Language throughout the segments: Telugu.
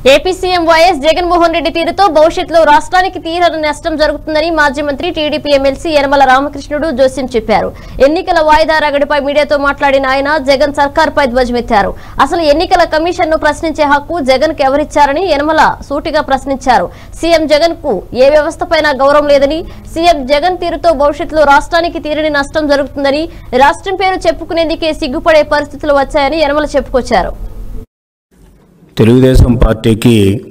AP CM YS Jaganmohan Reddy తీరుతో భవిష్యత్తులో రాష్ట్రానికి తీరని నష్టం జరుగుతుందని మాజీ మంత్రి టీడీపీ ఎమ్మెల్సీ యనమల రామకృష్ణుడు జోస్యం చెప్పారు ఎన్నికల వాయిదా రగడిపై మీడియాతో మాట్లాడిన ఆయన జగన్ సర్కార్పై ధ్వజమెత్తారు అసలు ఎన్నికల కమిషన్ ను ప్రశ్నించే హక్కు జగన్ కు ఎవరిచ్చారని యనమల సూటిగా ప్రశ్నించారు సీఎం జగన్ కు ఏ వ్యవస్థపైన గౌరవం లేదని సీఎం జగన్ తీరుతో భవిష్యత్తులో రాష్ట్రానికి తీరని నష్టం జరుగుతుందని రాష్ట్రం పేరు చెప్పుకునేందుకే సిగ్గుపడే పరిస్థితులు వచ్చాయని యనమల చెప్పుకొచ్చారు తెలుగుదేశం పార్టీకి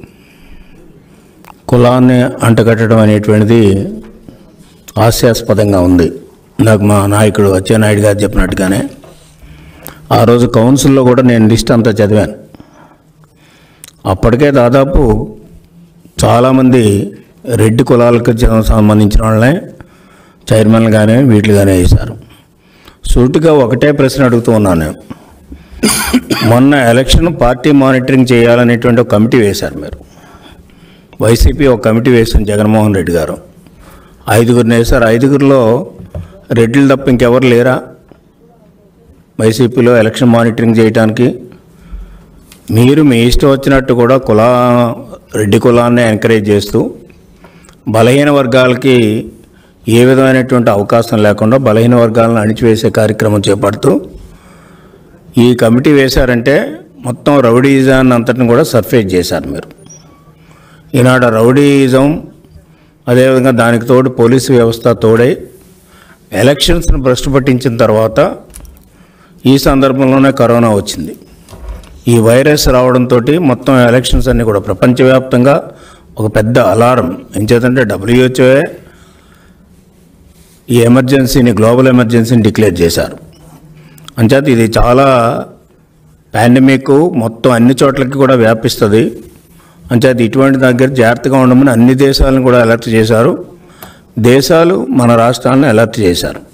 కులాన్ని అంటగట్టడం అనేటువంటిది హాస్యాస్పదంగా ఉంది నాకు మా నాయకుడు అచ్చెన్నాయుడు గారు చెప్పినట్టుగానే ఆ రోజు కౌన్సిల్లో కూడా నేను లిస్ట్ అంతా చదివాను అప్పటికే దాదాపు చాలామంది రెడ్డి కులాలకు చె- సంబంధించిన వాళ్ళనే చైర్మన్ కానీ వీటిగానే వేశారు సూటిగా ఒకటే ప్రశ్న అడుగుతూ ఉన్నాను నేను మొన్న ఎలక్షన్ పార్టీ మానిటరింగ్ చేయాలనేటువంటి ఒక కమిటీ వేశారు మీరు వైసీపీ ఒక కమిటీ వేసింది జగన్మోహన్ రెడ్డి గారు ఐదుగురిని వేశారు ఐదుగురిలో రెడ్లు తప్ప ఇంకెవరు లేరా వైసీపీలో ఎలక్షన్ మానిటరింగ్ చేయడానికి మీరు మీ ఇష్టం వచ్చినట్టు కూడా కులా రెడ్డి కులాన్ని ఎంకరేజ్ చేస్తూ బలహీన వర్గాలకి ఏ విధమైనటువంటి అవకాశం లేకుండా బలహీన వర్గాలను అణిచివేసే కార్యక్రమం చేపడుతూ ఈ కమిటీ వేశారంటే మొత్తం రౌడీయిజాన్ని అంతటిని కూడా సర్ఫేస్ చేశారు మీరు ఈనాడు రౌడీయిజం అదేవిధంగా దానికి తోడు పోలీసు వ్యవస్థ తోడై ఎలక్షన్స్ను భ్రష్టు పట్టించిన తర్వాత ఈ సందర్భంలోనే కరోనా వచ్చింది ఈ వైరస్ రావడంతో మొత్తం ఎలక్షన్స్ అన్నీ కూడా ప్రపంచవ్యాప్తంగా ఒక పెద్ద అలారం ఎంచేతంటే డబ్ల్యూహెచ్ఓఏ ఈ ఎమర్జెన్సీని గ్లోబల్ ఎమర్జెన్సీని డిక్లేర్ చేశారు అంచేత ఇది చాలా పాండమిక్ మొత్తం అన్ని చోట్లకి కూడా వ్యాపిస్తుంది అంచేత ఇటువంటి దగ్గర జాగ్రత్తగా ఉండమని అన్ని దేశాలను కూడా అలర్ట్ చేశారు దేశాలు మన రాష్ట్రాలను అలర్ట్ చేశారు